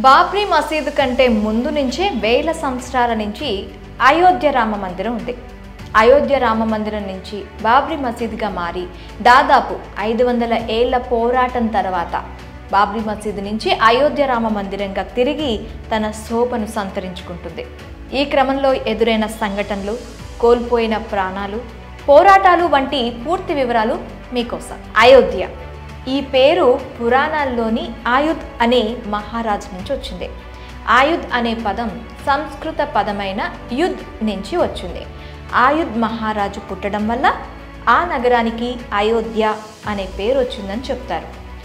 బాబ్రీ మసీదు కంటే ముందు నుంచే వేల సంవత్సరాల నుంచి అయోధ్య రామ మందిరం ఉంది అయోధ్య రామ మందిరం నుంచి బాబ్రీ మసీదుగా మారి దాదాపు ఐదు వందల ఏళ్ల పోరాటం తర్వాత బాబ్రీ మసీదు నుంచి అయోధ్య రామ మందిరంగా తిరిగి తన శోభను సంతరించుకుంటుంది ఈ క్రమంలో ఎదురైన సంఘటనలు కోల్పోయిన ప్రాణాలు పోరాటాలు వంటి పూర్తి వివరాలు మీకోసం అయోధ్య ఈ పేరు పురాణాల్లోని ఆయుధ్ అనే మహారాజు నుంచి వచ్చింది ఆయుధ్ అనే పదం సంస్కృత పదమైన యుద్ నుంచి వచ్చింది ఆయుధ్ మహారాజు పుట్టడం వల్ల ఆ నగరానికి అయోధ్య అనే పేరు వచ్చిందని చెప్తారు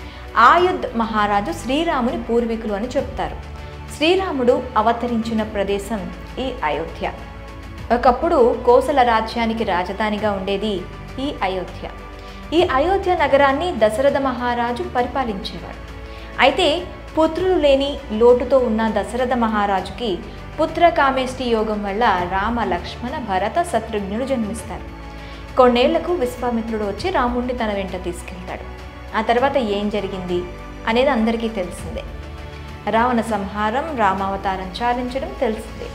ఆయుధ్ మహారాజు శ్రీరాముని పూర్వీకులు అని చెప్తారు శ్రీరాముడు అవతరించిన ప్రదేశం ఈ అయోధ్య ఒకప్పుడు కోసల రాజ్యానికి రాజధానిగా ఉండేది ఈ అయోధ్య ఈ అయోధ్య నగరాన్ని దశరథ మహారాజు పరిపాలించేవాడు అయితే పుత్రులు లేని లోటుతో ఉన్న దశరథ మహారాజుకి పుత్ర కామేష్టి యోగం వల్ల రామ లక్ష్మణ భరత శత్రుఘ్నుడు జన్మిస్తారు కొన్నేళ్లకు విశ్వామిత్రుడు వచ్చి రాముణ్ణి తన వెంట తీసుకెళ్తాడు ఆ తర్వాత ఏం జరిగింది అనేది అందరికీ తెలిసిందే రావణ సంహారం రామావతారం చాలించడం తెలిసిందే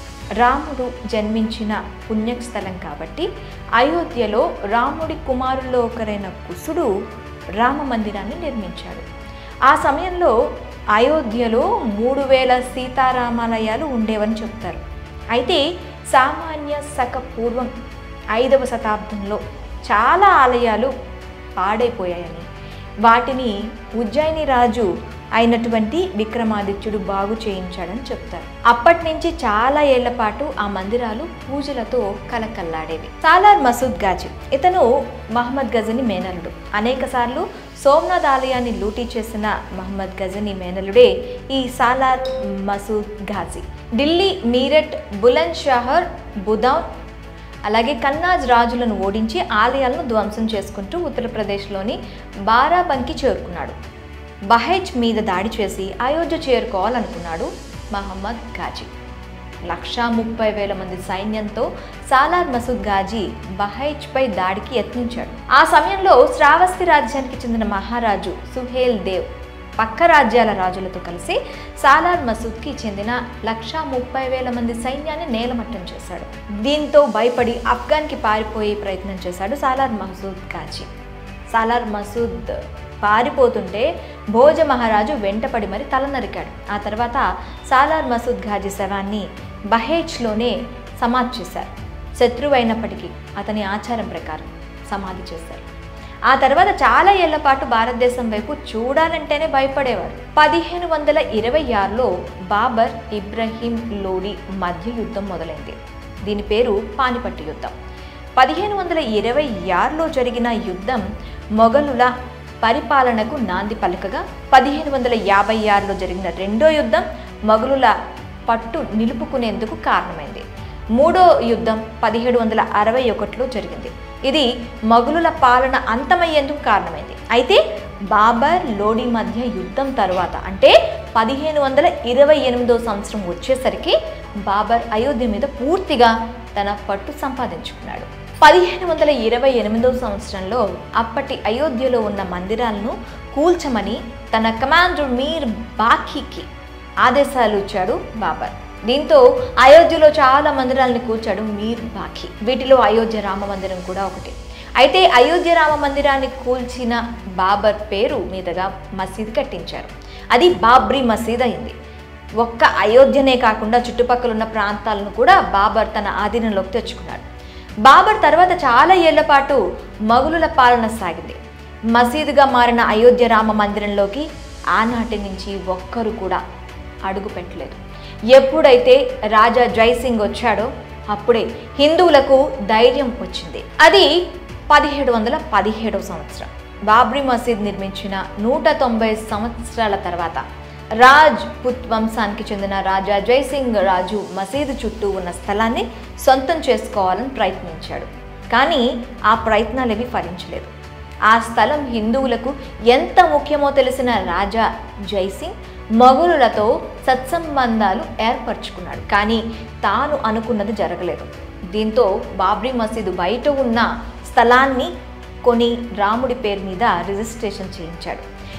రాముడు జన్మించిన పుణ్యస్థలం కాబట్టి అయోధ్యలో రాముడి కుమారుల్లో ఒకరైన కుసుడు రామ మందిరాన్ని నిర్మించాడు ఆ సమయంలో అయోధ్యలో మూడు వేల సీతారామాలయాలు ఉండేవని చెప్తారు అయితే సామాన్య శక పూర్వం ఐదవ శతాబ్దంలో చాలా ఆలయాలు పాడైపోయాయని వాటిని ఉజ్జయిని రాజు అయినటువంటి విక్రమాదిత్యుడు బాగు చేయించాడని చెప్తారు అప్పటి నుంచి చాలా ఏళ్ల పాటు ఆ మందిరాలు పూజలతో కలకల్లాడేవి సాలార్ మసూద్ గాజీ ఇతను మహమ్మద్ గజని మేనలుడు అనేక సార్లు సోమనాథ్ ఆలయాన్ని లూటీ చేసిన మహమ్మద్ గజని మేనలుడే ఈ సాలార్ మసూద్ ఘాజీ ఢిల్లీ మీరట్ బులంద్ షహర్ బుదౌన్ అలాగే కన్నాజ్ రాజులను ఓడించి ఆలయాలను ధ్వంసం చేసుకుంటూ ఉత్తరప్రదేశ్లోని బారాబంకి చేరుకున్నాడు బహైజ్ మీద దాడి చేసి అయోధ్య చేరుకోవాలనుకున్నాడు మహమ్మద్ గాజీ లక్షా ముప్పై వేల మంది సైన్యంతో సాలార్ మసూద్ గాజీ బహైజ్పై దాడికి యత్నించాడు ఆ సమయంలో శ్రావస్తి రాజ్యానికి చెందిన మహారాజు సుహేల్ దేవ్ పక్క రాజ్యాల రాజులతో కలిసి సాలార్ మసూద్కి చెందిన లక్షా ముప్పై వేల మంది సైన్యాన్ని నేలమట్టం చేశాడు దీంతో భయపడి ఆఫ్ఘాన్కి పారిపోయే ప్రయత్నం చేశాడు సాలార్ మసూద్ గాజీ సాలార్ మసూద్ పారిపోతుంటే భోజ మహారాజు వెంటపడి మరి తల నరికాడు ఆ తర్వాత సాలార్ మసూద్ ఘాజీ శవాన్ని బహేజ్లోనే సమాధి చేశారు శత్రువు అయినప్పటికీ అతని ఆచారం ప్రకారం సమాధి చేశారు ఆ తర్వాత చాలా ఏళ్ల పాటు భారతదేశం వైపు చూడాలంటేనే భయపడేవారు పదిహేను వందల ఇరవై ఆరులో బాబర్ ఇబ్రహీం లోడి మధ్య యుద్ధం మొదలైంది దీని పేరు పానిపట్టు యుద్ధం పదిహేను వందల ఇరవై ఆరులో జరిగిన యుద్ధం మొఘలుల పరిపాలనకు నాంది పలకగా పదిహేను వందల యాభై ఆరులో జరిగిన రెండో యుద్ధం మొఘలుల పట్టు నిలుపుకునేందుకు కారణమైంది మూడో యుద్ధం పదిహేడు వందల అరవై ఒకటిలో జరిగింది ఇది మొఘలుల పాలన అంతమయ్యేందుకు కారణమైంది అయితే బాబర్ లోడి మధ్య యుద్ధం తరువాత అంటే పదిహేను వందల ఇరవై ఎనిమిదో సంవత్సరం వచ్చేసరికి బాబర్ అయోధ్య మీద పూర్తిగా తన పట్టు సంపాదించుకున్నాడు పదిహేను వందల ఇరవై ఎనిమిదో సంవత్సరంలో అప్పటి అయోధ్యలో ఉన్న మందిరాలను కూల్చమని తన కమాండర్ మీర్ బాఖీకి ఆదేశాలు ఇచ్చాడు బాబర్ దీంతో అయోధ్యలో చాలా మందిరాలను కూర్చాడు మీర్ బాఖీ వీటిలో అయోధ్య రామ మందిరం కూడా ఒకటి అయితే అయోధ్య రామ మందిరాన్ని కూల్చిన బాబర్ పేరు మీదుగా మసీద్ కట్టించారు అది బాబ్రీ మసీద్ అయింది ఒక్క అయోధ్యనే కాకుండా చుట్టుపక్కల ఉన్న ప్రాంతాలను కూడా బాబర్ తన ఆధీనంలోకి తెచ్చుకున్నాడు బాబర్ తర్వాత చాలా ఏళ్ల పాటు మొఘలుల పాలన సాగింది మసీదుగా మారిన అయోధ్య రామ మందిరంలోకి ఆనాటి నుంచి ఒక్కరు కూడా అడుగు పెట్టలేదు ఎప్పుడైతే రాజా జైసింగ్ వచ్చాడో అప్పుడే హిందువులకు ధైర్యం వచ్చింది అది పదిహేడు వందల పదిహేడవ సంవత్సరం బాబ్రీ మసీద్ నిర్మించిన నూట తొంభై సంవత్సరాల తర్వాత రాజ్ పుత్ వంశానికి చెందిన రాజా జైసింగ్ రాజు మసీదు చుట్టూ ఉన్న స్థలాన్ని సొంతం చేసుకోవాలని ప్రయత్నించాడు కానీ ఆ ప్రయత్నాలేవి ఫలించలేదు ఆ స్థలం హిందువులకు ఎంత ముఖ్యమో తెలిసిన రాజా జైసింగ్ మొఘలులతో సత్సంబంధాలు ఏర్పరచుకున్నాడు కానీ తాను అనుకున్నది జరగలేదు దీంతో బాబ్రీ మసీదు బయట ఉన్న స్థలాన్ని కొని రాముడి పేరు మీద రిజిస్ట్రేషన్ చేయించాడు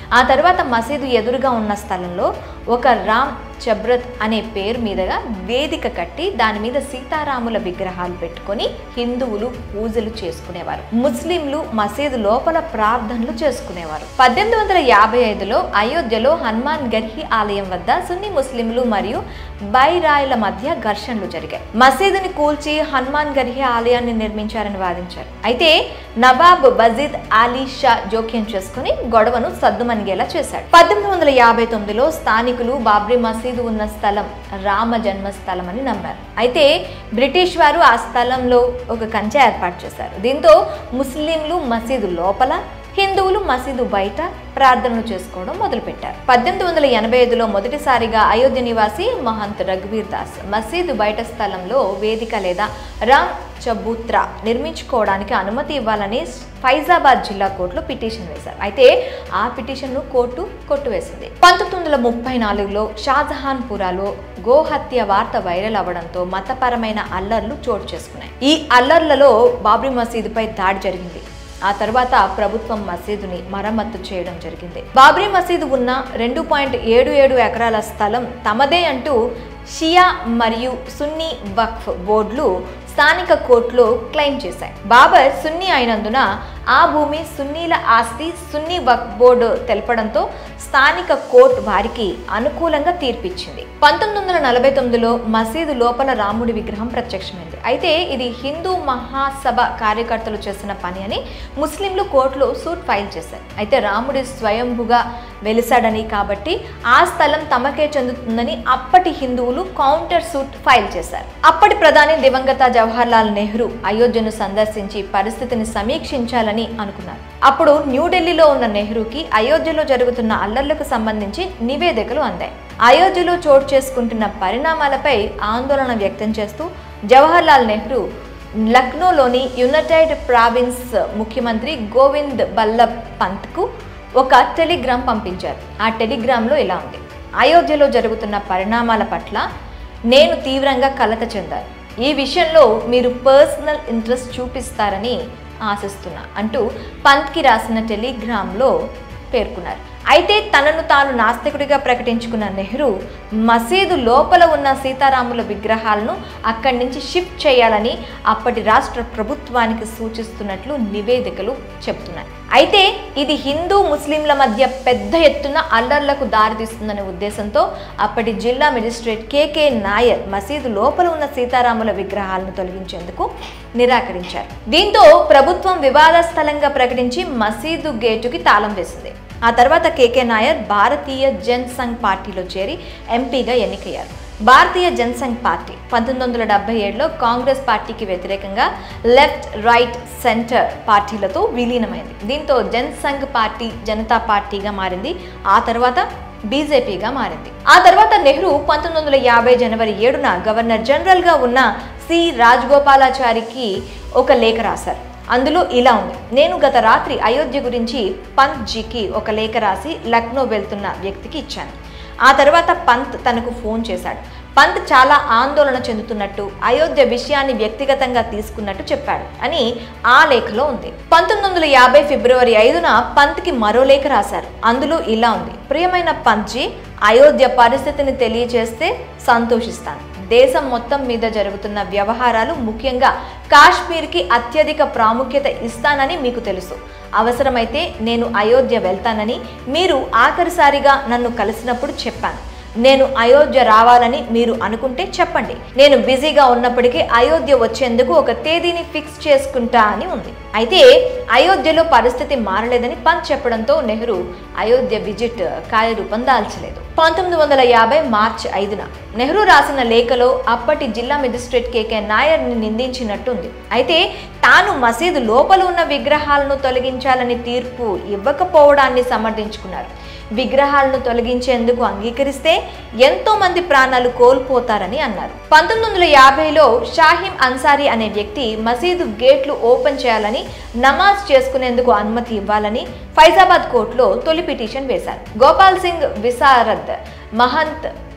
ఆ తర్వాత మసీదు ఎదురుగా ఉన్న స్థలంలో ఒక రామ్ చబ్రత్ అనే పేరు మీదుగా వేదిక కట్టి దాని మీద సీతారాముల విగ్రహాలు పెట్టుకొని హిందువులు పూజలు చేసుకునేవారు ముస్లింలు మసీదు లోపల ప్రార్థనలు చేసుకునేవారు పద్దెనిమిది వందల యాభై ఐదులో అయోధ్యలో హనుమాన్ గర్హి ఆలయం వద్ద సున్ని ముస్లింలు మరియు బైరాయిల మధ్య ఘర్షణలు జరిగాయి మసీదుని కూల్చి హనుమాన్ గర్హి ఆలయాన్ని నిర్మించారని వాదించారు అయితే నవాబ్ బజీద్ అలీ షా జోక్యం చేసుకుని గొడవను సద్దుమణిగేలా చేశాడు పద్దెనిమిది వందల యాభై తొమ్మిదిలో స్థానికులు బాబ్రీ మసీదు ఉన్న స్థలం రామ జన్మస్థలం అని నమ్మారు అయితే బ్రిటిష్ వారు ఆ స్థలంలో ఒక కంచె ఏర్పాటు చేశారు దీంతో ముస్లింలు మసీదు లోపల హిందువులు మసీదు బయట ప్రార్థనలు చేసుకోవడం మొదలుపెట్టారు పద్దెనిమిది వందల ఎనభై ఐదులో మొదటిసారిగా అయోధ్య నివాసి మహంత్ రఘువీర్ దాస్ మసీదు బయట స్థలంలో వేదిక లేదా రామ్ చబూత్రా నిర్మించుకోవడానికి అనుమతి ఇవ్వాలని ఫైజాబాద్ జిల్లా కోర్టులో పిటిషన్ వేశారు అయితే ఆ పిటిషన్ను కోర్టు కొట్టువేసింది పంతొమ్మిది వందల ముప్పై నాలుగులో షాజహాన్ పురాలో గోహత్య వార్త వైరల్ అవ్వడంతో మతపరమైన అల్లర్లు చోటు చేసుకున్నాయి ఈ అల్లర్లలో బాబ్రీ మసీదుపై దాడి జరిగింది ఆ తర్వాత ప్రభుత్వం మసీదుని మరమ్మత్తు చేయడం జరిగింది బాబ్రీ మసీదు ఉన్న రెండు పాయింట్ ఏడు ఏడు ఎకరాల స్థలం తమదే అంటూ షియా మరియు సున్నీ వక్ఫ్ బోర్డులు స్థానిక కోర్టులో క్లెయిమ్ చేశాయి బాబర్ సున్నీ అయినందున ఆ భూమి సున్నీల ఆస్తి సున్నీ వక్ఫ్ బోర్డు తెలపడంతో స్థానిక కోర్టు వారికి అనుకూలంగా తీర్పిచ్చింది పంతొమ్మిది వందల నలభై తొమ్మిదిలో మసీదు లోపల రాముడి విగ్రహం ప్రత్యక్షమైంది అయితే ఇది హిందూ మహాసభ కార్యకర్తలు చేసిన పని అని ముస్లింలు కోర్టులో సూట్ ఫైల్ చేశారు అయితే రాముడి స్వయంభుగా వెలిసాడని కాబట్టి ఆ స్థలం తమకే చెందుతుందని అప్పటి హిందువులు కౌంటర్ సూట్ ఫైల్ చేశారు అప్పటి ప్రధాని దివంగత జవహర్లాల్ నెహ్రూ అయోధ్యను సందర్శించి పరిస్థితిని సమీక్షించాలని అనుకున్నారు అప్పుడు న్యూఢిల్లీలో ఉన్న నెహ్రూకి అయోధ్యలో జరుగుతున్న అల్లర్లకు సంబంధించి నివేదికలు అందాయి అయోధ్యలో చోటు చేసుకుంటున్న పరిణామాలపై ఆందోళన వ్యక్తం చేస్తూ జవహర్లాల్ నెహ్రూ లక్నోలోని యునైటెడ్ ప్రావిన్స్ ముఖ్యమంత్రి గోవింద్ బల్లభ్ పంత్కు ఒక టెలిగ్రామ్ పంపించారు ఆ టెలిగ్రామ్లో ఇలా ఉంది అయోధ్యలో జరుగుతున్న పరిణామాల పట్ల నేను తీవ్రంగా కలత చెందాను ఈ విషయంలో మీరు పర్సనల్ ఇంట్రెస్ట్ చూపిస్తారని ఆశిస్తున్నా అంటూ పంత్కి రాసిన టెలిగ్రామ్లో పేర్కొన్నారు అయితే తనను తాను నాస్తికుడిగా ప్రకటించుకున్న నెహ్రూ మసీదు లోపల ఉన్న సీతారాముల విగ్రహాలను అక్కడి నుంచి షిఫ్ట్ చేయాలని అప్పటి రాష్ట్ర ప్రభుత్వానికి సూచిస్తున్నట్లు నివేదికలు చెప్తున్నాయి అయితే ఇది హిందూ ముస్లింల మధ్య పెద్ద ఎత్తున అల్లర్లకు దారితీస్తుందనే ఉద్దేశంతో అప్పటి జిల్లా మెజిస్ట్రేట్ కేకే నాయర్ మసీదు లోపల ఉన్న సీతారాముల విగ్రహాలను తొలగించేందుకు నిరాకరించారు దీంతో ప్రభుత్వం వివాదాస్థలంగా ప్రకటించి మసీదు గేటుకి తాళం వేసింది ఆ తర్వాత కేకే నాయర్ భారతీయ జన్ సంఘ్ పార్టీలో చేరి ఎంపీగా ఎన్నికయ్యారు భారతీయ జనసంఘ్ పార్టీ పంతొమ్మిది వందల డెబ్బై ఏడులో కాంగ్రెస్ పార్టీకి వ్యతిరేకంగా లెఫ్ట్ రైట్ సెంటర్ పార్టీలతో విలీనమైంది దీంతో జనసంఘ్ పార్టీ జనతా పార్టీగా మారింది ఆ తర్వాత బీజేపీగా మారింది ఆ తర్వాత నెహ్రూ పంతొమ్మిది వందల యాభై జనవరి ఏడున గవర్నర్ జనరల్గా ఉన్న సి రాజగోపాలాచారికి ఒక లేఖ రాశారు అందులో ఇలా ఉంది నేను గత రాత్రి అయోధ్య గురించి పంత్ జీకి ఒక లేఖ రాసి లక్నో వెళ్తున్న వ్యక్తికి ఇచ్చాను ఆ తర్వాత పంత్ తనకు ఫోన్ చేశాడు పంత్ చాలా ఆందోళన చెందుతున్నట్టు అయోధ్య విషయాన్ని వ్యక్తిగతంగా తీసుకున్నట్టు చెప్పాడు అని ఆ లేఖలో ఉంది పంతొమ్మిది వందల యాభై ఫిబ్రవరి ఐదున పంత్కి మరో లేఖ రాశారు అందులో ఇలా ఉంది ప్రియమైన పంత్జీ అయోధ్య పరిస్థితిని తెలియచేస్తే సంతోషిస్తాను దేశం మొత్తం మీద జరుగుతున్న వ్యవహారాలు ముఖ్యంగా కాశ్మీర్కి అత్యధిక ప్రాముఖ్యత ఇస్తానని మీకు తెలుసు అవసరమైతే నేను అయోధ్య వెళ్తానని మీరు ఆఖరిసారిగా నన్ను కలిసినప్పుడు చెప్పాను నేను అయోధ్య రావాలని మీరు అనుకుంటే చెప్పండి నేను బిజీగా ఉన్నప్పటికీ అయోధ్య వచ్చేందుకు ఒక తేదీని ఫిక్స్ చేసుకుంటా అని ఉంది అయితే అయోధ్యలో పరిస్థితి మారలేదని పంత్ చెప్పడంతో నెహ్రూ అయోధ్య విజిట్ కార్యరూపం దాల్చలేదు పంతొమ్మిది వందల యాభై మార్చి ఐదున నెహ్రూ రాసిన లేఖలో అప్పటి జిల్లా మెజిస్ట్రేట్ కేకే నాయర్ని నిందించినట్టుంది అయితే తాను మసీదు లోపల ఉన్న విగ్రహాలను తొలగించాలని తీర్పు ఇవ్వకపోవడాన్ని సమర్థించుకున్నారు విగ్రహాలను తొలగించేందుకు అంగీకరిస్తే ఎంతో మంది ప్రాణాలు కోల్పోతారని అన్నారు పంతొమ్మిది వందల యాభైలో షాహిం అన్సారీ అనే వ్యక్తి మసీదు గేట్లు ఓపెన్ చేయాలని నమాజ్ చేసుకునేందుకు అనుమతి ఇవ్వాలని ఫైజాబాద్ కోర్టులో తొలి పిటిషన్ వేశారు గోపాల్ సింగ్ విశారద్ మహంత్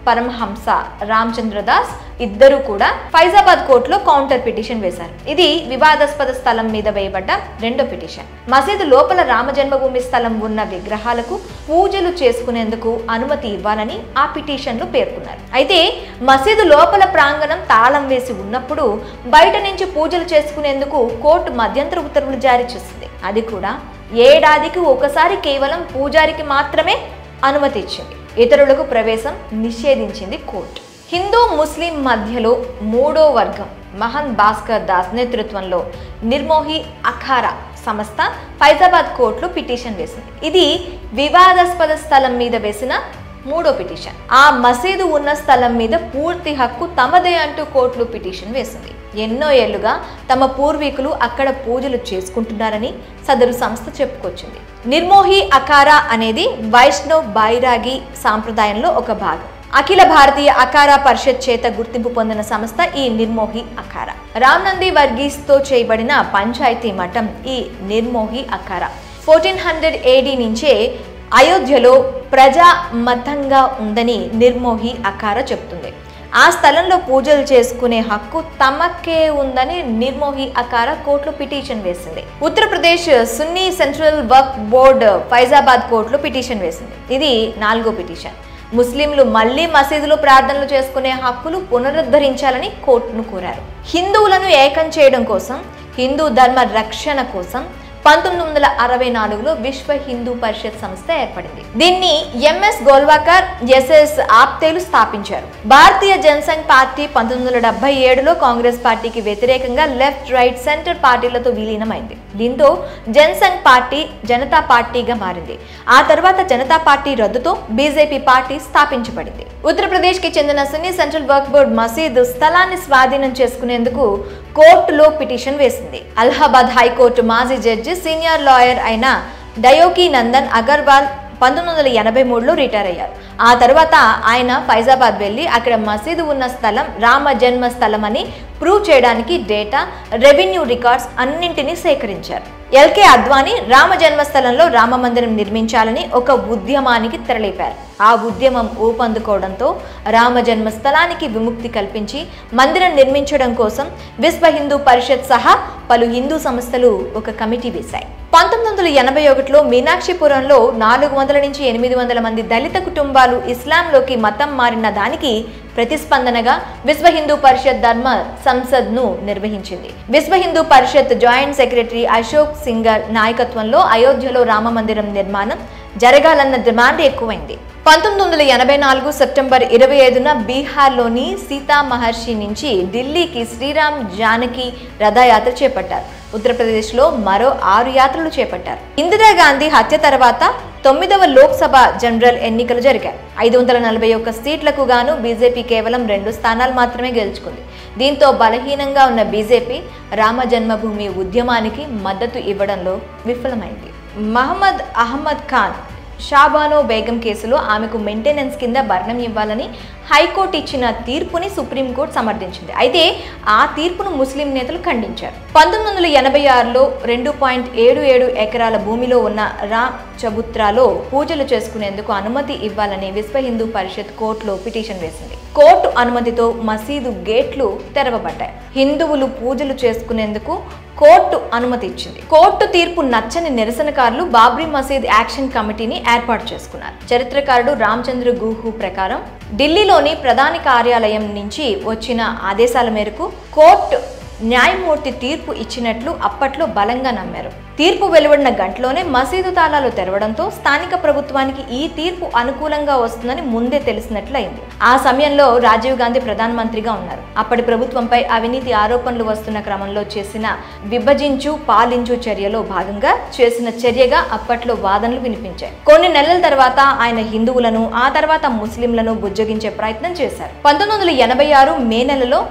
పరమహంస రామచంద్ర దాస్ ఇద్దరు కూడా ఫైజాబాద్ కోర్టులో కౌంటర్ పిటిషన్ వేశారు ఇది వివాదాస్పద స్థలం మీద వేయబడ్డ రెండో పిటిషన్ మసీదు లోపల రామ జన్మభూమి స్థలం ఉన్న విగ్రహాలకు పూజలు చేసుకునేందుకు అనుమతి ఇవ్వాలని ఆ పిటిషన్లో పేర్కొన్నారు అయితే మసీదు లోపల ప్రాంగణం తాళం వేసి ఉన్నప్పుడు బయట నుంచి పూజలు చేసుకునేందుకు కోర్టు మధ్యంతర ఉత్తర్వులు జారీ చేసింది అది కూడా ఏడాదికి ఒకసారి కేవలం పూజారికి మాత్రమే అనుమతి ఇచ్చింది ఇతరులకు ప్రవేశం నిషేధించింది కోర్టు హిందూ ముస్లిం మధ్యలో మూడో వర్గం మహన్ భాస్కర్ దాస్ నేతృత్వంలో నిర్మోహి అఖారా సంస్థ ఫైజాబాద్ కోర్టులో పిటిషన్ వేసింది ఇది వివాదాస్పద స్థలం మీద వేసిన మూడో పిటిషన్ ఆ మసీదు ఉన్న స్థలం మీద పూర్తి హక్కు తమదే అంటూ కోర్టులో పిటిషన్ వేసింది ఎన్నో ఏళ్లుగా తమ పూర్వీకులు అక్కడ పూజలు చేసుకుంటున్నారని సదరు సంస్థ చెప్పుకొచ్చింది నిర్మోహి అకారా అనేది వైష్ణవ్ బైరాగి సాంప్రదాయంలో ఒక భాగం అఖిల భారతీయ అకారా పరిషత్ చేత గుర్తింపు పొందిన సంస్థ ఈ నిర్మోహి అఖారా రామ్నంది వర్గీస్తో చేయబడిన పంచాయతీ మఠం ఈ Nirmohi Akhara fourteen hundred AD నుంచే అయోధ్యలో ప్రజా మతంగా ఉందని నిర్మోహి అఖారా చెప్తుంది ఆ స్థలంలో పూజలు చేసుకునే హక్కు తమకే ఉందని నిర్మోహి అకార కోర్టులో పిటిషన్ వేసింది ఉత్తరప్రదేశ్ సున్నీ సెంట్రల్ వర్క్ బోర్డు ఫైజాబాద్ కోర్టులో పిటిషన్ వేసింది ఇది నాలుగో పిటిషన్ ముస్లింలు మళ్లీ మసీదులో ప్రార్థనలు చేసుకునే హక్కులు పునరుద్ధరించాలని కోర్టును కోరారు హిందువులను ఏకం చేయడం కోసం హిందూ ధర్మ రక్షణ కోసం పంతొమ్మిది వందల అరవై నాలుగులో విశ్వ హిందూ పరిషత్ సంస్థ ఏర్పడింది దీన్ని ఎంఎస్ గోల్వాకర్ ఎస్ఎస్ ఆప్తేలు స్థాపించారు భారతీయ జనసంఘ్ పార్టీ పంతొమ్మిది వందల డెబ్బై ఏడులో కాంగ్రెస్ పార్టీకి వ్యతిరేకంగా లెఫ్ట్ రైట్ సెంటర్ పార్టీలతో విలీనమైంది దీంతో జనసంఘ్ పార్టీ జనతా పార్టీగా మారింది ఆ తర్వాత జనతా పార్టీ రద్దుతో బీజేపీ పార్టీ స్థాపించబడింది ఉత్తరప్రదేశ్ కి చెందిన సున్నీ సెంట్రల్ వర్క్ బోర్డ్ మసీదు స్థలాన్ని స్వాధీనం చేసుకునేందుకు కోర్టులో పిటిషన్ వేసింది అలహాబాద్ హైకోర్టు మాజీ జడ్జి సీనియర్ లాయర్ అయిన డయోకి నందన్ అగర్వాల్ పంతొమ్మిది వందల ఎనభై మూడులో రిటైర్ అయ్యారు ఆ తర్వాత ఆయన ఫైజాబాద్ వెళ్ళి అక్కడ మసీదు ఉన్న స్థలం రామ జన్మ స్థలం అని ప్రూవ్ చేయడానికి డేటా రెవెన్యూ రికార్డ్స్ అన్నింటినీ సేకరించారు ఎల్కే అద్వానీ రామ జన్మస్థలంలో రామ మందిరం నిర్మించాలని ఒక ఉద్యమానికి తెరలేపారు ఆ ఉద్యమం ఊపందుకోవడంతో రామ జన్మస్థలానికి విముక్తి కల్పించి మందిరం నిర్మించడం కోసం విశ్వ హిందూ పరిషత్ సహా పలు హిందూ సంస్థలు ఒక కమిటీ వేశాయి పంతొమ్మిది వందల ఎనభై ఒకటిలో మీనాక్షిపురంలో నాలుగు వందల నుంచి ఎనిమిది వందల మంది దళిత కుటుంబాలు ఇస్లాంలోకి మతం మారిన దానికి ప్రతిస్పందనగా విశ్వ హిందూ పరిషత్ ధర్మ సంసద్ను నిర్వహించింది విశ్వ హిందూ పరిషత్ జాయింట్ సెక్రటరీ అశోక్ సింగర్ నాయకత్వంలో అయోధ్యలో రామ మందిరం నిర్మాణం జరగాలన్న డిమాండ్ ఎక్కువైంది పంతొమ్మిది వందల ఎనభై నాలుగు సెప్టెంబర్ ఇరవై ఐదున బీహార్లోని సీతా మహర్షి నుంచి ఢిల్లీకి శ్రీరామ్ జానకి రథయాత్ర చేపట్టారు ఉత్తరప్రదేశ్లో మరో ఆరు యాత్రలు చేపట్టారు ఇందిరాగాంధీ హత్య తర్వాత తొమ్మిదవ లోక్సభ జనరల్ ఎన్నికలు జరిగాయి ఐదు వందల నలభై ఒక్క సీట్లకు గాను బీజేపీ కేవలం రెండు స్థానాలు మాత్రమే గెలుచుకుంది దీంతో బలహీనంగా ఉన్న బీజేపీ రామ జన్మభూమి ఉద్యమానికి మద్దతు ఇవ్వడంలో విఫలమైంది మహమ్మద్ అహ్మద్ ఖాన్ షాబానో బేగం కేసులో ఆమెకు మెయింటెనెన్స్ కింద భరణం ఇవ్వాలని హైకోర్టు ఇచ్చిన తీర్పుని సుప్రీంకోర్టు సమర్థించింది అయితే ఆ తీర్పును ముస్లిం నేతలు ఖండించారు పంతొమ్మిది వందల ఎనభై ఆరులో రెండు పాయింట్ ఏడు ఏడు ఎకరాల భూమిలో ఉన్న రామ్ చబుత్రాలో పూజలు చేసుకునేందుకు అనుమతి ఇవ్వాలని విశ్వ హిందూ పరిషత్ కోర్టులో పిటిషన్ వేసింది కోర్టు అనుమతితో మసీదు గేట్లు తెరవబడ్డాయి హిందువులు పూజలు చేసుకునేందుకు కోర్టు అనుమతి ఇచ్చింది కోర్టు తీర్పు నచ్చని నిరసనకారులు బాబ్రీ మసీద్ యాక్షన్ కమిటీని ఏర్పాటు చేసుకున్నారు చరిత్రకారుడు రామచంద్ర గుహు ప్రకారం ఢిల్లీలోని ప్రధాని కార్యాలయం నుంచి వచ్చిన ఆదేశాల మేరకు కోర్టు న్యాయమూర్తి తీర్పు ఇచ్చినట్లు అప్పట్లో బలంగా నమ్మారు తీర్పు వెలువడిన గంటలోనే మసీదు తాళాలు తెరవడంతో స్థానిక ప్రభుత్వానికి ఈ తీర్పు అనుకూలంగా వస్తుందని ముందే తెలిసినట్లయింది ఆ సమయంలో రాజీవ్ గాంధీ ప్రధానమంత్రిగా ఉన్నారు అప్పటి ప్రభుత్వంపై అవినీతి ఆరోపణలు వస్తున్న క్రమంలో చేసిన విభజించు పాలించు చర్యలో భాగంగా చేసిన చర్యగా అప్పట్లో వాదనలు వినిపించాయి కొన్ని నెలల తర్వాత ఆయన హిందువులను ఆ తర్వాత ముస్లింలను బుజ్జగించే ప్రయత్నం చేశారు పంతొమ్మిది వందల ఎనభై ఆరు మే నెలలో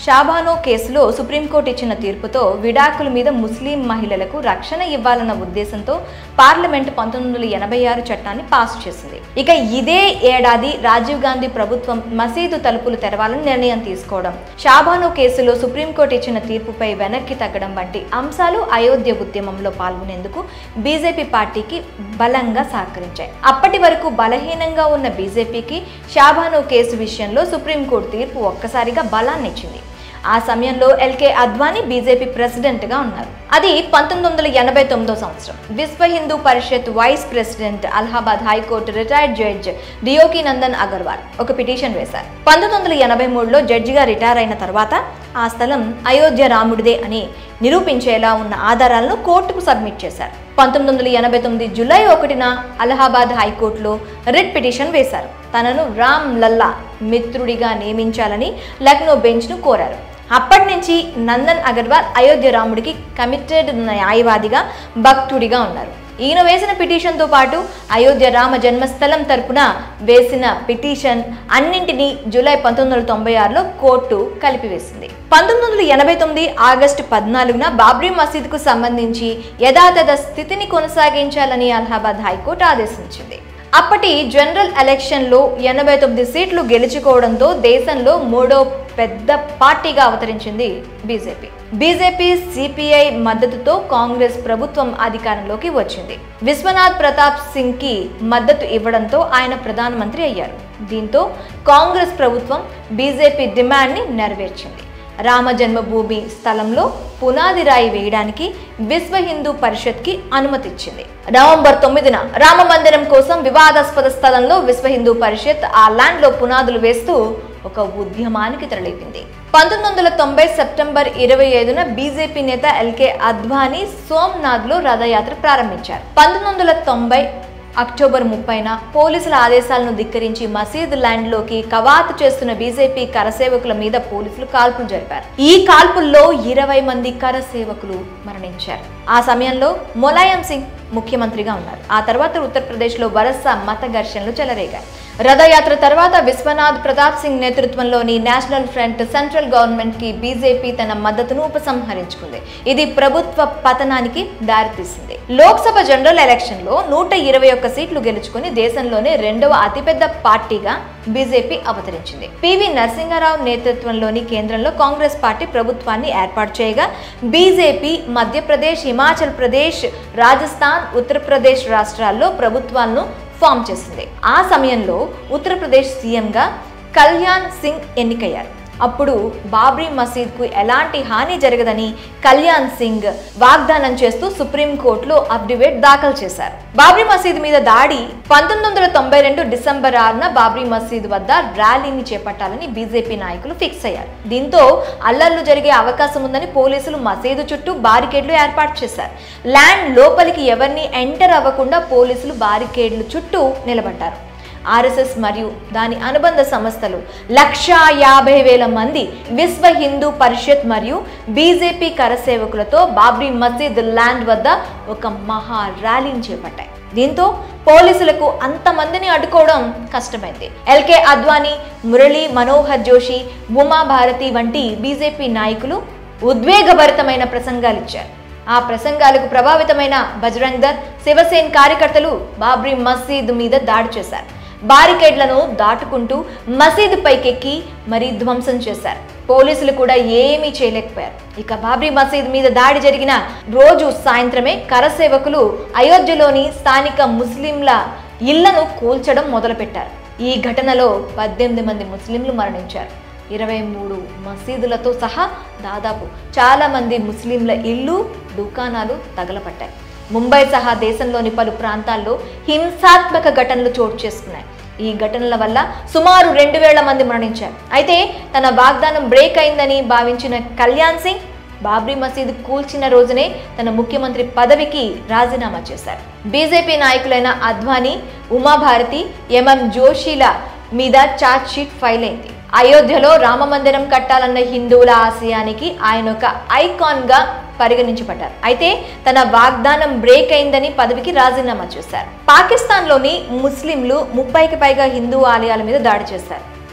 షాబానో కేసులో సుప్రీంకోర్టు ఇచ్చిన తీర్పుతో విడాకుల మీద ముస్లిం మహిళలకు రక్షణ ఇవ్వాలన్న ఉద్దేశంతో పార్లమెంట్ పంతొమ్మిది వందల ఎనభై ఆరు చట్టాన్ని పాస్ చేసింది ఇక ఇదే ఏడాది రాజీవ్ గాంధీ ప్రభుత్వం మసీదు తలుపులు తెరవాలని నిర్ణయం తీసుకోవడం షాబానో కేసులో సుప్రీంకోర్టు ఇచ్చిన తీర్పుపై వెనక్కి తగ్గడం వంటి అంశాలు అయోధ్య ఉద్యమంలో పాల్గొనేందుకు బీజేపీ పార్టీకి బలంగా సహకరించాయి అప్పటి వరకు బలహీనంగా ఉన్న బీజేపీకి షాబానో కేసు విషయంలో సుప్రీంకోర్టు తీర్పు ఒక్కసారిగా బలాన్నిచ్చింది ఆ సమయంలో ఎల్కే అద్వానీ బీజేపీ ప్రెసిడెంట్గా ఉన్నారు అది పంతొమ్మిది వందల ఎనభై తొమ్మిదో సంవత్సరం Vishwa Hindu Parishad vice president Allahabad high court retired judge Deoki Nandan Agarwal ఒక పిటిషన్ వేశారు పంతొమ్మిది వందల ఎనభై మూడులో జడ్జిగా రిటైర్ అయిన తర్వాత ఆ స్థలం అయోధ్య రాముడిదే అని నిరూపించేలా ఉన్న ఆధారాలను కోర్టుకు సబ్మిట్ చేశారు పంతొమ్మిది వందల ఎనభై తొమ్మిది జూలై ఒకటిన అలహాబాద్ హైకోర్టులో రిట్ పిటిషన్ వేశారు తనను రామ్ లల్లా మిత్రుడిగా నియమించాలని లక్నో బెంచ్ను కోరారు అప్పటి నుంచి నందన్ అగర్వాల్ అయోధ్య రాముడికి కమిటెడ్ న్యాయవాదిగా భక్తుడిగా ఉన్నారు ఈయన వేసిన పిటిషన్తో పాటు అయోధ్య రామ జన్మస్థలం తరపున వేసిన పిటిషన్ అన్నింటినీ జూలై పంతొమ్మిది వందల తొంభై ఆరులో కోర్టు కలిపివేసింది పంతొమ్మిది వందల ఎనభై తొమ్మిది ఆగస్టు పద్నాలుగున బాబ్రీ మసీద్కు సంబంధించి యథాతథ స్థితిని కొనసాగించాలని అలహాబాద్ హైకోర్టు ఆదేశించింది అప్పటి జనరల్ ఎలక్షన్లో ఎనభై తొమ్మిది సీట్లు గెలుచుకోవడంతో దేశంలో మూడో పెద్ద పార్టీగా అవతరించింది బీజేపీ బీజేపీ సిపిఐ మద్దతుతో కాంగ్రెస్ ప్రభుత్వం అధికారంలోకి వచ్చింది విశ్వనాథ్ ప్రతాప్ సింగ్ కి మద్దతు ఇవ్వడంతో ఆయన ప్రధానమంత్రి అయ్యారు దీంతో కాంగ్రెస్ ప్రభుత్వం బీజేపీ డిమాండ్ని నెరవేర్చింది రామ జన్మభూమి స్థలంలో పునాది రాయి వేయడానికి విశ్వ హిందూ పరిషత్కి అనుమతిచ్చింది నవంబర్ తొమ్మిదిన రామ మందిరం కోసం వివాదాస్పద స్థలంలో విశ్వ హిందూ పరిషత్ ఆ ల్యాండ్లో పునాదులు వేస్తూ ఒక ఉద్యమానికి తెరలేపింది పంతొమ్మిది వందల తొంభై సెప్టెంబర్ ఇరవై ఐదున బీజేపీ నేత ఎల్కే అద్వానీ సోమ్నాథ్లో రథయాత్ర ప్రారంభించారు పంతొమ్మిది వందల తొంభై అక్టోబర్ ముప్పైన పోలీసుల ఆదేశాలను ధిక్కరించి మసీద్ ల్యాండ్లోకి కవాతు చేస్తున్న బీజేపీ కరసేవకుల మీద పోలీసులు కాల్పులు జరిపారు ఈ కాల్పుల్లో ఇరవై మంది కరసేవకులు మరణించారు ఆ సమయంలో ములాయం సింగ్ ముఖ్యమంత్రిగా ఉన్నారు ఆ తర్వాత ఉత్తరప్రదేశ్లో వరుస మత ఘర్షణలు చెలరేగాయి రథయాత్ర తర్వాత విశ్వనాథ్ ప్రతాప్ సింగ్ నేతృత్వంలోని నేషనల్ ఫ్రంట్ సెంట్రల్ గవర్నమెంట్ కి బీజేపీ తన మద్దతును ఉపసంహరించుకుంది ఇది ప్రభుత్వ పతనానికి దారితీసింది లోక్సభ జనరల్ ఎలక్షన్ లో నూట ఇరవై ఒక్క సీట్లు గెలుచుకుని దేశంలోనే రెండవ అతిపెద్ద పార్టీగా బీజేపీ అవతరించింది పివి నరసింహారావు నేతృత్వంలోని కేంద్రంలో కాంగ్రెస్ పార్టీ ప్రభుత్వాన్ని ఏర్పాటు చేయగా బీజేపీ మధ్యప్రదేశ్ హిమాచల్ ప్రదేశ్ రాజస్థాన్ ఉత్తరప్రదేశ్ రాష్ట్రాల్లో ప్రభుత్వాలను ఫామ్ చేసింది ఆ సమయంలో ఉత్తరప్రదేశ్ సీఎంగా కళ్యాణ్ సింగ్ ఎన్నికయ్యారు అప్పుడు బాబ్రీ మసీద్కు ఎలాంటి హాని జరగదని కళ్యాణ్ సింగ్ వాగ్దానం చేస్తూ సుప్రీంకోర్టులో అఫిడవిట్ దాఖలు చేశారు బాబ్రీ మసీద్ మీద దాడి పంతొమ్మిది వందల తొంభై రెండు డిసెంబర్ ఆరున బాబ్రీ మసీద్ వద్ద ర్యాలీని చేపట్టాలని బీజేపీ నాయకులు ఫిక్స్ అయ్యారు దీంతో అల్లర్లు జరిగే అవకాశం ఉందని పోలీసులు మసీదు చుట్టూ బారికేడ్లు ఏర్పాటు చేశారు ల్యాండ్ లోపలికి ఎవరిని ఎంటర్ అవ్వకుండా పోలీసులు బారికేడ్లు చుట్టూ నిలబడ్డారు ఆర్ఎస్ఎస్ మరియు దాని అనుబంధ సంస్థలు లక్షా యాభై వేల మంది విశ్వ హిందూ పరిషత్ మరియు బీజేపీ కరసేవకులతో బాబ్రీ మసీద్ ల్యాండ్ వద్ద ఒక మహా ర్యాలీని చేపట్టాయి దీంతో పోలీసులకు అంతమందిని అడ్డుకోవడం కష్టమైంది ఎల్కే అద్వానీ మురళీ మనోహర్ జోషి ఉమా భారతి వంటి బీజేపీ నాయకులు ఉద్వేగభరితమైన ప్రసంగాలు ఇచ్చారు ఆ ప్రసంగాలకు ప్రభావితమైన బజరంగ్ దళ్ శివసేన్ కార్యకర్తలు బాబ్రీ మసీద్ మీద దాడి చేశారు బారికేడ్లను దాటుకుంటూ మసీదు పైకెక్కి మరీ ధ్వంసం చేశారు పోలీసులు కూడా ఏమీ చేయలేకపోయారు ఇక బాబ్రీ మసీద్ మీద దాడి జరిగిన రోజు సాయంత్రమే కరసేవకులు అయోధ్యలోని స్థానిక ముస్లింల ఇళ్లను కూల్చడం మొదలుపెట్టారు ఈ ఘటనలో పద్దెనిమిది మంది ముస్లింలు మరణించారు ఇరవై మూడు మసీదులతో సహా దాదాపు చాలా మంది ముస్లింల ఇళ్ళు దుకాణాలు తగలపట్టాయి ముంబై సహా దేశంలోని పలు ప్రాంతాల్లో హింసాత్మక ఘటనలు చోటు చేసుకున్నాయి ఈ ఘటనల వల్ల సుమారు రెండు వేల మంది మరణించారు అయితే తన వాగ్దానం బ్రేక్ అయిందని భావించిన కళ్యాణ్ సింగ్ బాబ్రీ మసీద్ కూల్చిన రోజునే తన ముఖ్యమంత్రి పదవికి రాజీనామా చేశారు బీజేపీ నాయకులైన అద్వానీ ఉమాభారతి ఎంఎం జోషిల మీద ఛార్జ్ షీట్ ఫైల్ అయింది అయోధ్యలో రామ మందిరం కట్టాలన్న హిందువుల ఆశయానికి ఆయన ఒక ఐకాన్ గా పరిగణించబడ్డారు అయితే తన వాగ్దానం బ్రేక్ అయిందని పదవికి రాజీనామా చేశారు పాకిస్తాన్లోని ముస్లింలు ముప్పైకి పైగా హిందూ ఆలయాల మీద దాడి చేశారు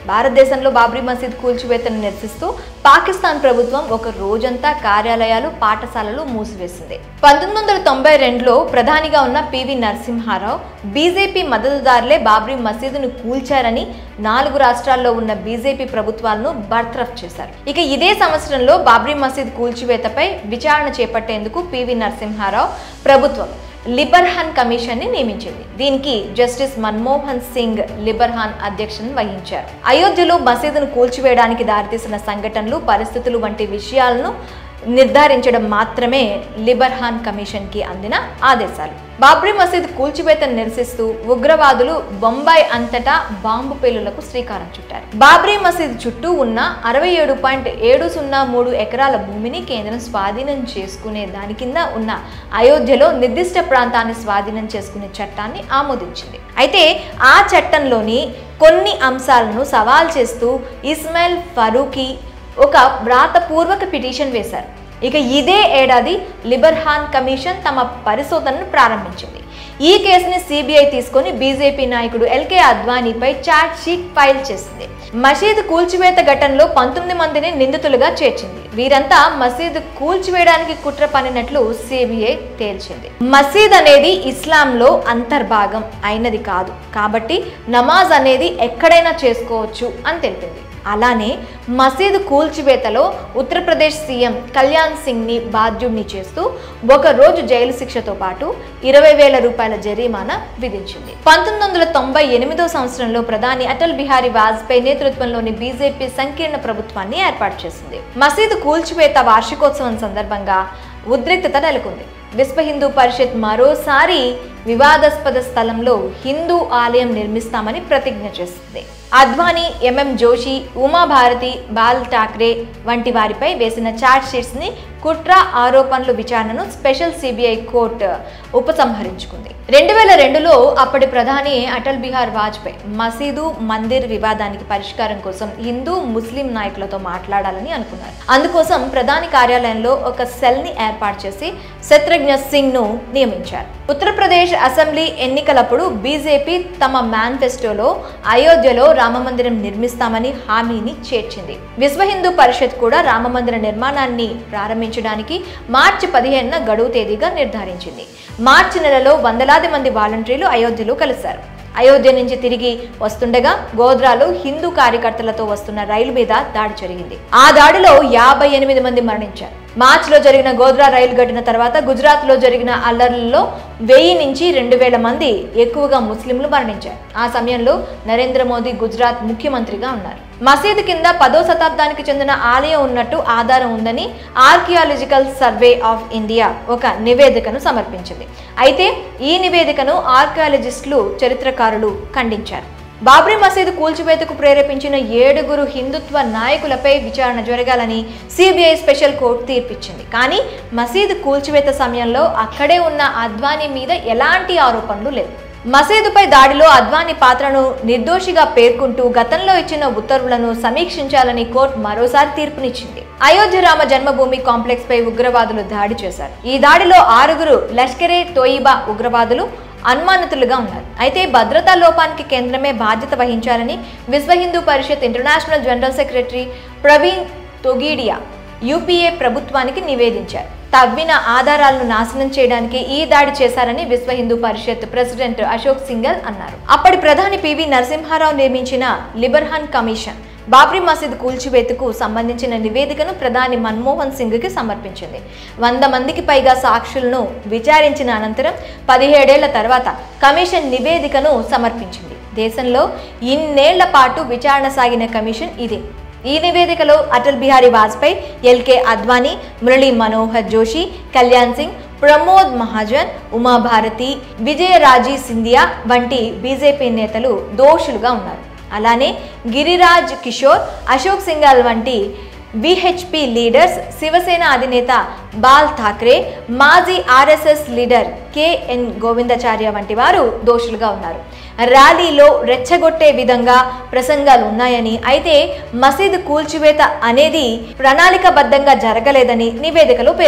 భారతదేశంలో బాబ్రీ మసీద్ కూల్చివేతను నిరసిస్తూ పాకిస్తాన్ ప్రభుత్వం ఒక రోజంతా కార్యాలయాలు పాఠశాలలు మూసివేసింది పంతొమ్మిది వందల తొంభై రెండులో ప్రధానిగా ఉన్న పివి నరసింహారావు బీజేపీ మద్దతుదారులే బాబ్రీ మసీదును కూల్చారని నాలుగు రాష్ట్రాల్లో ఉన్న బీజేపీ ప్రభుత్వాలను బర్తరఫ్ చేశారు ఇక ఇదే సంవత్సరంలో బాబ్రీ మసీద్ కూల్చివేతపై విచారణ చేపట్టేందుకు పివి నరసింహారావు ప్రభుత్వం లిబర్హాన్ కమిషన్ ని నియమించింది దీనికి జస్టిస్ మన్మోహన్ సింగ్ లిబర్హాన్ అధ్యక్షతను వహించారు అయోధ్యలో మసీదును కూల్చివేయడానికి దారితీసిన సంఘటనలు పరిస్థితులు వంటి విషయాలను నిర్ధారించడం మాత్రమే లిబర్హాన్ కమిషన్ కి అందిన ఆదేశాలు బాబ్రీ మసీద్ కూల్చివేతను నిరసిస్తూ ఉగ్రవాదులు బొంబాయి అంతటా బాంబు పేలులకు శ్రీకారం చుట్టారు బాబ్రీ మసీద్ చుట్టూ ఉన్న అరవై ఏడు పాయింట్ ఏడు సున్నా మూడు ఎకరాల భూమిని కేంద్రం స్వాధీనం చేసుకునే దాని కింద ఉన్న అయోధ్యలో నిర్దిష్ట ప్రాంతాన్ని స్వాధీనం చేసుకునే చట్టాన్ని ఆమోదించింది అయితే ఆ చట్టంలోని కొన్ని అంశాలను సవాల్ చేస్తూ ఇస్మాయిల్ ఫరూకీ ఒక వ్రాతపూర్వక పిటిషన్ వేశారు ఇక ఇదే ఏడాది లిబర్హాన్ కమిషన్ తమ పరిశోధనను ప్రారంభించింది ఈ కేసుని సిబిఐ తీసుకొని బీజేపీ నాయకుడు ఎల్కే అద్వానీపై చార్జ్ షీట్ ఫైల్ చేసింది మసీదు కూల్చివేత ఘటనలో పంతొమ్మిది మందిని నిందితులుగా చేర్చింది వీరంతా మసీదు కూల్చివేయడానికి కుట్ర పనినట్లు సిబిఐ తేల్చింది మసీద్ అనేది ఇస్లాంలో అంతర్భాగం అయినది కాదు కాబట్టి నమాజ్ అనేది ఎక్కడైనా చేసుకోవచ్చు అని తెలిపింది అలానే మసీదు కూల్చివేతలో ఉత్తరప్రదేశ్ సీఎం కళ్యాణ్ సింగ్ని బాధ్యుడిని చేస్తూ ఒక రోజు జైలు శిక్షతో పాటు ఇరవై వేల రూపాయల జరిమానా విధించింది పంతొమ్మిది వందల తొంభై ఎనిమిదో సంవత్సరంలో ప్రధాని అటల్ బిహారీ వాజ్పేయి నేతృత్వంలోని బీజేపీ సంకీర్ణ ప్రభుత్వాన్ని ఏర్పాటు చేసింది మసీదు కూల్చివేత వార్షికోత్సవం సందర్భంగా ఉద్రిక్తత నెలకొంది విశ్వ హిందూ పరిషత్ మరోసారి వివాదాస్పద స్థలంలో హిందూ ఆలయం నిర్మిస్తామని ప్రతిజ్ఞ చేస్తుంది అద్వానీ ఎంఎం జోషి ఉమాభారతి బాల్ ఠాక్రే వంటి వారిపై వేసిన ఛార్జ్ షీట్స్ ని కుట్ర ఆరోపణలు విచారణను స్పెషల్ సిబిఐ కోర్టు ఉపసంహరించుకుంది రెండు వేల రెండులో అప్పటి ప్రధాని అటల్ బిహార్ వాజ్పేయి మసీదు మందిర్ వివాదానికి పరిష్కారం కోసం హిందూ ముస్లిం నాయకులతో మాట్లాడాలని అనుకున్నారు అందుకోసం ప్రధాని కార్యాలయంలో ఒక సెల్ ని ఏర్పాటు చేసి శత్రుఘ్న సింగ్ ను నియమించారు ఉత్తరప్రదేశ్ అసెంబ్లీ ఎన్నికలప్పుడు బీజేపీ తమ మేనిఫెస్టోలో అయోధ్యలో రామమందిరం నిర్మిస్తామని హామీని చేర్చింది విశ్వ హిందూ పరిషత్ కూడా రామమందిర నిర్మాణాన్ని ప్రారంభించడానికి మార్చి పదిహేనున గడువు తేదీగా నిర్ధారించింది మార్చి నెలలో వందలాది మంది వాలంటీర్లు అయోధ్యలో కలిశారు అయోధ్య నుంచి తిరిగి వస్తుండగా గోధ్రాలో హిందూ కార్యకర్తలతో వస్తున్న రైలు మీద దాడి జరిగింది ఆ దాడిలో యాభై ఎనిమిది మంది మరణించారు మార్చిలో జరిగిన గోధ్రా రైలు ఘటన తర్వాత గుజరాత్లో జరిగిన అల్లర్లలో వెయ్యి నుంచి రెండు వేల మంది ఎక్కువగా ముస్లింలు మరణించారు ఆ సమయంలో నరేంద్ర మోదీ గుజరాత్ ముఖ్యమంత్రిగా ఉన్నారు మసీదు కింద పదో శతాబ్దానికి చెందిన ఆలయం ఉన్నట్టు ఆధారం ఉందని ఆర్కియాలజికల్ సర్వే ఆఫ్ ఇండియా ఒక నివేదికను సమర్పించింది అయితే ఈ నివేదికను ఆర్కియాలజిస్టులు చరిత్రకారులు ఖండించారు బాబ్రీ మసీదు కూల్చివేతకు ప్రేరేపించిన ఏడుగురు హిందుత్వ నాయకులపై విచారణ జరగాలని సిబిఐ స్పెషల్ కోర్టు తీర్పిచ్చింది కానీ మసీదు కూల్చివేత సమయంలో అక్కడే ఉన్న అద్వానీ మీద ఎలాంటి ఆరోపణలు లేవు మసీదుపై దాడిలో అద్వానీ పాత్రను నిర్దోషిగా పేర్కొంటూ గతంలో ఇచ్చిన ఉత్తర్వులను సమీక్షించాలని కోర్టు మరోసారి తీర్పునిచ్చింది అయోధ్య రామ జన్మభూమి కాంప్లెక్స్ పై ఉగ్రవాదులు దాడి చేశారు ఈ దాడిలో ఆరుగురు లష్కరే తోయిబా ఉగ్రవాదులు అనుమానితులుగా ఉన్నారు అయితే భద్రతా లోపానికి కేంద్రమే బాధ్యత వహించాలని Vishwa Hindu Parishad international general secretary Praveen Togadia UPA ప్రభుత్వానికి నివేదించారు తవ్విన ఆధారాలను నాశనం చేయడానికి ఈ దాడి చేశారని విశ్వ హిందూ పరిషత్ ప్రెసిడెంట్ అశోక్ సింగల్ అన్నారు అప్పటి ప్రధాని పివి నరసింహారావు నియమించిన లిబర్హాన్ కమిషన్ బాబ్రీ మసీద్ కూల్చివేతకు సంబంధించిన నివేదికను ప్రధాని మన్మోహన్ సింగ్కి సమర్పించింది వంద మందికి పైగా సాక్షులను విచారించిన అనంతరం పదిహేడేళ్ల తర్వాత కమిషన్ నివేదికను సమర్పించింది దేశంలో ఇన్నేళ్ల పాటు విచారణ సాగిన కమిషన్ ఇదే ఈ నివేదికలో అటల్ బిహారీ వాజ్పేయి ఎల్కే అద్వానీ మురళీ మనోహర్ జోషి కళ్యాణ్ సింగ్ ప్రమోద్ మహాజన్ ఉమాభారతి విజయరాజీ సింధియా వంటి బీజేపీ నేతలు దోషులుగా ఉన్నారు అలానే గిరిరాజ్ కిషోర్ అశోక్ సింగాల్ వంటి విహెచ్పి లీడర్స్ శివసేన అధినేత బాల్ ఠాక్రే మాజీ ఆర్ఎస్ఎస్ లీడర్ కెఎన్ గోవిందాచార్య వంటి వారు దోషులుగా ఉన్నారు ర్యాలీలో రెచ్చగొట్టే విధంగా ప్రసంగాలు ఉన్నాయని అయితే మసీదు కూల్చివేత అనేది ప్రణాళికబద్ధంగా జరగలేదని నివేదికలో పేర్కొంది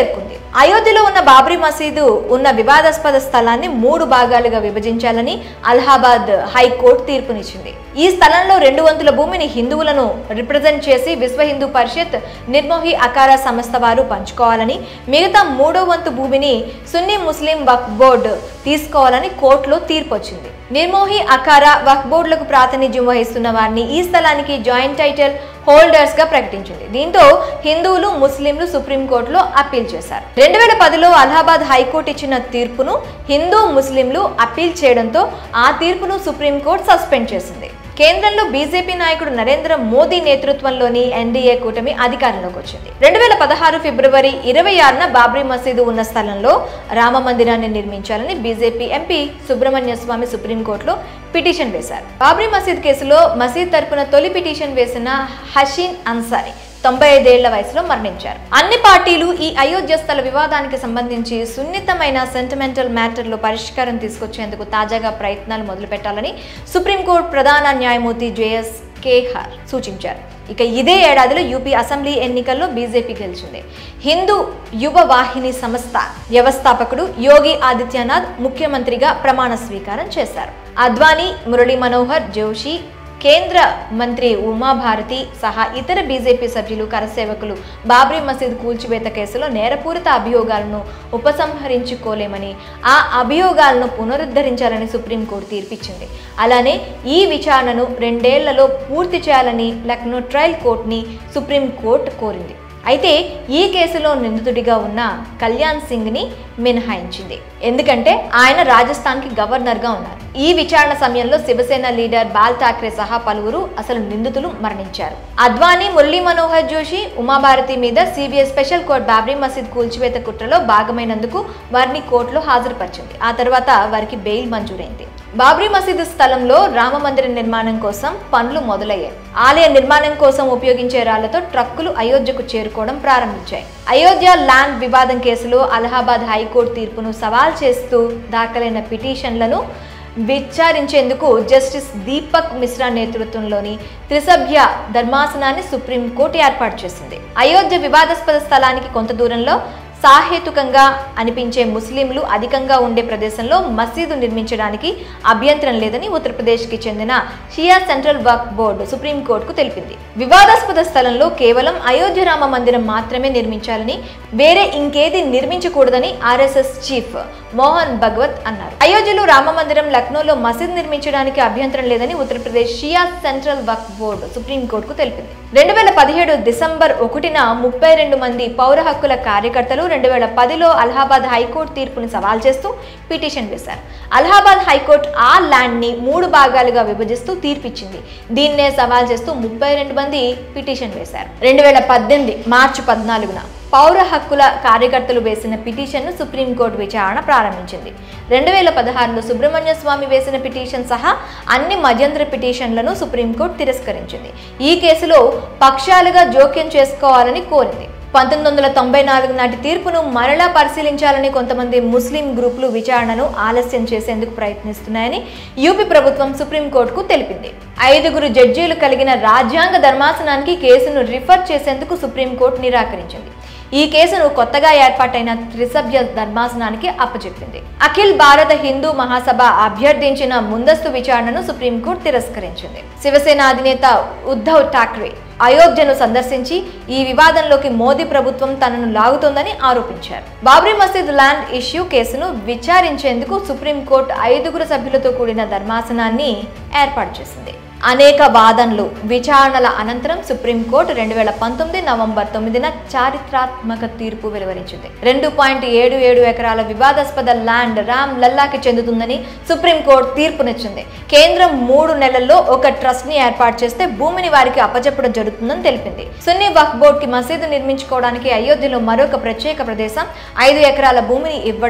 అయోధ్యలో ఉన్న బాబ్రీ మసీదు ఉన్న వివాదాస్పద స్థలాన్ని మూడు భాగాలుగా విభజించాలని అలహాబాద్ హైకోర్టు తీర్పునిచ్చింది ఈ స్థలంలో రెండు వంతుల భూమిని హిందువులను రిప్రజెంట్ చేసి విశ్వ హిందూ పరిషత్ నిర్మోహి అకారా సంస్థ వారు పంచుకోవాలని మిగతా మూడో వంతు భూమిని సున్నీ ముస్లిం వక్ఫ్ బోర్డు తీసుకోవాలని కోర్టులో తీర్పు వచ్చింది నిర్మోహి అకారా వక్ఫ్ బోర్డులకు ప్రాతినిధ్యం వహిస్తున్న వారిని ఈ స్థలానికి జాయింట్ టైటిల్ హోల్డర్స్ గా ప్రకటించింది దీంతో హిందువులు ముస్లింలు సుప్రీంకోర్టులో అప్పీల్ చేశారు రెండు వేల పదిలో అలహాబాద్ హైకోర్టు ఇచ్చిన తీర్పును హిందూ ముస్లింలు అప్పీల్ చేయడంతో ఆ తీర్పును సుప్రీంకోర్టు సస్పెండ్ చేసింది కేంద్రంలో బీజేపీ నాయకుడు నరేంద్ర మోదీ నేతృత్వంలోని ఎన్డీఏ కూటమి అధికారంలోకి వచ్చింది రెండు వేల పదహారు ఫిబ్రవరి ఇరవై ఆరున బాబ్రీ మసీదు ఉన్న స్థలంలో రామ మందిరాన్ని నిర్మించాలని బీజేపీ ఎంపీ సుబ్రహ్మణ్య స్వామి సుప్రీంకోర్టులో పిటిషన్ వేశారు బాబ్రీ మసీద్ కేసులో మసీద్ తరపున తొలి పిటిషన్ వేసిన హషీన్ అన్సారీ తొంభై ఐదేళ్ల వయసులో మరణించారు అన్ని పార్టీలు ఈ అయోధ్య స్థల వివాదానికి సంబంధించి సున్నితమైన సెంటిమెంటల్ మ్యాటర్లో పరిష్కారం తీసుకొచ్చేందుకు తాజాగా ప్రయత్నాలు మొదలుపెట్టాలని సుప్రీంకోర్టు ప్రధాన న్యాయమూర్తి జేఎస్ కేహార్ సూచించారు ఇక ఇదే ఏడాదిలో యూపీ అసెంబ్లీ ఎన్నికల్లో బీజేపీ గెలిచింది హిందూ యువ వాహిని సంస్థ వ్యవస్థాపకుడు యోగి ఆదిత్యనాథ్ ముఖ్యమంత్రిగా ప్రమాణ స్వీకారం చేశారు అద్వానీ మురళీ మనోహర్ జోషి కేంద్ర మంత్రి ఉమాభారతి సహా ఇతర బీజేపీ సభ్యులు కరసేవకులు బాబ్రీ మసీద్ కూల్చివేత కేసులో నేరపూరిత అభియోగాలను ఉపసంహరించుకోలేమని ఆ అభియోగాలను పునరుద్ధరించాలని సుప్రీంకోర్టు తీర్పిచ్చింది అలానే ఈ విచారణను రెండేళ్లలో పూర్తి చేయాలని లక్నో ట్రయల్ కోర్టుని సుప్రీంకోర్టు కోరింది అయితే ఈ కేసులో నిందితుడిగా ఉన్న కళ్యాణ్ సింగ్ని మినహాయించింది ఎందుకంటే ఆయన రాజస్థాన్కి గవర్నర్గా ఉన్నారు ఈ విచారణ సమయంలో శివసేన లీడర్ బాల్ ఠాక్రే సహా పలువురు అసలు నిందితులు మరణించారు అద్వానీ మురళీ మనోహర్ జోషి ఉమాభారతి మీద సిబిఐ స్పెషల్ కోర్టు బాబ్రీ మసీద్ కూల్చివేత కుట్రలో భాగమైనందుకు వారిని కోర్టులో హాజరుపరిచింది ఆ తర్వాత వారికి బెయిల్ మంజూరైంది బాబ్రీ మసీదు స్థలంలో రామ మందిర నిర్మాణం కోసం పనులు మొదలయ్యాయి ఆలయ నిర్మాణం కోసం ఉపయోగించే రాళ్లతో ట్రక్కులు అయోధ్యకు చేరుకోవడం ప్రారంభించాయి అయోధ్య ల్యాండ్ వివాదం కేసులో అలహాబాద్ హైకోర్టు తీర్పును సవాల్ చేస్తూ దాఖలైన పిటిషన్లను విచారించేందుకు జస్టిస్ దీపక్ మిశ్రా నేతృత్వంలోని త్రిసభ్య ధర్మాసనాన్ని సుప్రీంకోర్టు ఏర్పాటు చేసింది అయోధ్య వివాదాస్పద స్థలానికి కొంత దూరంలో సాహేతుకంగా అనిపించే ముస్లింలు అధికంగా ఉండే ప్రదేశంలో మసీదు నిర్మించడానికి అభ్యంతరం లేదని ఉత్తరప్రదేశ్కి చెందిన షియా సెంట్రల్ వక్ఫ్ బోర్డు సుప్రీంకోర్టుకు తెలిపింది వివాదాస్పద స్థలంలో కేవలం అయోధ్య రామ మందిరం మాత్రమే నిర్మించాలని వేరే ఇంకేది నిర్మించకూడదని ఆర్ఎస్ఎస్ చీఫ్ మోహన్ భగవత్ అన్నారు అయోధ్యలో రామ మందిరం లక్నోలో మసీద్ నిర్మించడానికి అభ్యంతరం లేదని ఉత్తరప్రదేశ్ షియా సెంట్రల్ వక్ఫ్ బోర్డు సుప్రీంకోర్టుకు తెలిపింది రెండు వేల పదిహేడు డిసెంబర్ ఒకటిన ముప్పై రెండు మంది పౌర హక్కుల కార్యకర్తలు రెండు వేల పదిలో అలహాబాద్ హైకోర్టు తీర్పుని సవాల్ చేస్తూ పిటిషన్ వేశారు అలహాబాద్ హైకోర్టు ఆ ల్యాండ్ని మూడు భాగాలుగా విభజిస్తూ తీర్పిచ్చింది దీన్నే సవాల్ చేస్తూ ముప్పై రెండు మంది పిటిషన్ వేశారు రెండు వేల పద్దెనిమిది మార్చి పద్నాలుగున పౌర హక్కుల కార్యకర్తలు వేసిన పిటిషన్ను సుప్రీంకోర్టు విచారణ ప్రారంభించింది రెండు వేల పదహారులో సుబ్రహ్మణ్య స్వామి వేసిన పిటిషన్ సహా అన్ని మధ్యంతర పిటిషన్లను సుప్రీంకోర్టు తిరస్కరించింది ఈ కేసులో పక్షాలుగా జోక్యం చేసుకోవాలని కోరింది పంతొమ్మిది వందల తొంభై నాలుగు నాటి తీర్పును మరలా పరిశీలించాలని కొంతమంది ముస్లిం గ్రూపులు విచారణను ఆలస్యం చేసేందుకు ప్రయత్నిస్తున్నాయని యూపీ ప్రభుత్వం సుప్రీంకోర్టుకు తెలిపింది ఐదుగురు జడ్జీలు కలిగిన రాజ్యాంగ ధర్మాసనానికి కేసును రిఫర్ చేసేందుకు సుప్రీంకోర్టు నిరాకరించింది ఈ కేసును కొత్తగా ఏర్పాటైన త్రిసభ్య ధర్మాసనానికి అప్పచెప్పింది అఖిల్ భారత హిందూ మహాసభ అభ్యర్థించిన ముందస్తు విచారణను సుప్రీంకోర్టు తిరస్కరించింది శివసేన అధినేత ఉద్ధవ్ ఠాక్రే అయోధ్యను సందర్శించి ఈ వివాదంలోకి మోదీ ప్రభుత్వం తనను లాగుతోందని ఆరోపించారు బాబ్రీ మసీద్ ల్యాండ్ ఇష్యూ కేసును విచారించేందుకు సుప్రీంకోర్టు ఐదుగురు సభ్యులతో కూడిన ధర్మాసనాన్ని ఏర్పాటు చేసింది అనేక వాదనలు విచారణల అనంతరం సుప్రీంకోర్టు రెండు వేల పంతొమ్మిది నవంబర్ తొమ్మిదిన చారిత్రాత్మక తీర్పు వెలువరించింది రెండు పాయింట్ ఏడు ఏడు ఎకరాల వివాదాస్పద ల్యాండ్ రామ్ లల్లాకి చెందుతుందని సుప్రీంకోర్టు తీర్పునిచ్చింది కేంద్రం మూడు నెలల్లో ఒక ట్రస్ట్ ని ఏర్పాటు చేస్తే భూమిని వారికి అప్పచెప్పడం జరుగుతుందని తెలిపింది సున్నీ వక్ఫ్ బోర్డ్ కి మసీదు నిర్మించుకోవడానికి అయోధ్యలో మరొక ప్రత్యేక ప్రదేశం ఐదు ఎకరాల భూమిని ఇవ్వడం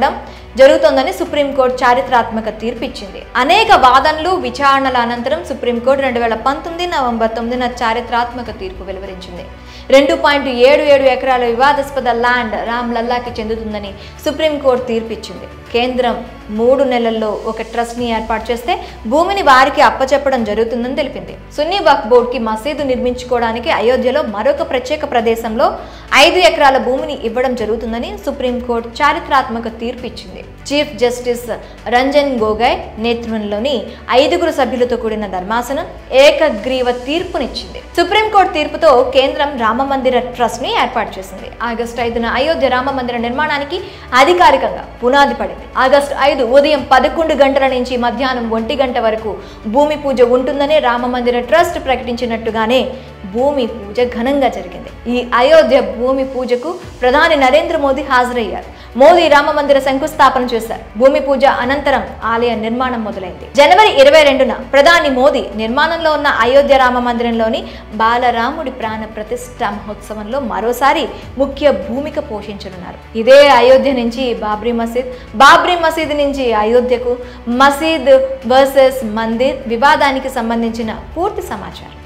జరుగుతోందని సుప్రీంకోర్టు చారిత్రాత్మక తీర్పు ఇచ్చింది అనేక వాదనలు విచారణల అనంతరం సుప్రీంకోర్టు రెండు వేల పంతొమ్మిది నవంబర్ తొమ్మిదిన చారిత్రాత్మక తీర్పు వెలువరించింది రెండు పాయింట్ ఏడు ఏడు ఎకరాల వివాదాస్పద ల్యాండ్ రామ్ లల్లాకి చెందుతుందని సుప్రీంకోర్టు తీర్పు ఇచ్చింది కేంద్రం మూడు నెలల్లో ఒక ట్రస్ట్ని ఏర్పాటు చేస్తే భూమిని వారికి అప్పచెప్పడం జరుగుతుందని తెలిపింది సున్నీ వక్ఫ్ బోర్డుకి మసీదు నిర్మించుకోవడానికి అయోధ్యలో మరొక ప్రత్యేక ప్రదేశంలో ఐదు ఎకరాల భూమిని ఇవ్వడం జరుగుతుందని సుప్రీంకోర్టు చారిత్రాత్మక తీర్పు ఇచ్చింది చీఫ్ జస్టిస్ రంజన్ గోగోయ్ నేతృత్వంలోని ఐదుగురు సభ్యులతో కూడిన ధర్మాసనం ఏకగ్రీవ తీర్పునిచ్చింది సుప్రీంకోర్టు తీర్పుతో కేంద్రం రామమందిర ట్రస్ట్ ని ఏర్పాటు చేసింది ఆగస్టు ఐదున అయోధ్య రామ మందిర నిర్మాణానికి అధికారికంగా పునాది పడింది ఆగస్టు ఐదు ఉదయం పదకొండు గంటల నుంచి మధ్యాహ్నం ఒంటి గంట వరకు భూమి పూజ ఉంటుందని రామ మందిర ట్రస్ట్ ప్రకటించినట్టుగానే భూమి పూజ ఘనంగా జరిగింది ఈ అయోధ్య భూమి పూజకు ప్రధాని నరేంద్ర మోదీ హాజరయ్యారు మోదీ రామ మందిర శంకుస్థాపన చేశారు భూమి పూజ అనంతరం ఆలయ నిర్మాణం మొదలైంది జనవరి ఇరవై రెండున ప్రధాని మోదీ నిర్మాణంలో ఉన్న అయోధ్య రామ మందిరంలోని బాలరాముడి ప్రాణ ప్రతిష్ఠ మహోత్సవంలో మరోసారి ముఖ్య భూమిక పోషించనున్నారు ఇదే అయోధ్య నుంచి బాబ్రీ మసీద్ బాబ్రీ మసీద్ నుంచి అయోధ్యకు మసీద్ వర్సెస్ మందిర్ వివాదానికి సంబంధించిన పూర్తి సమాచారం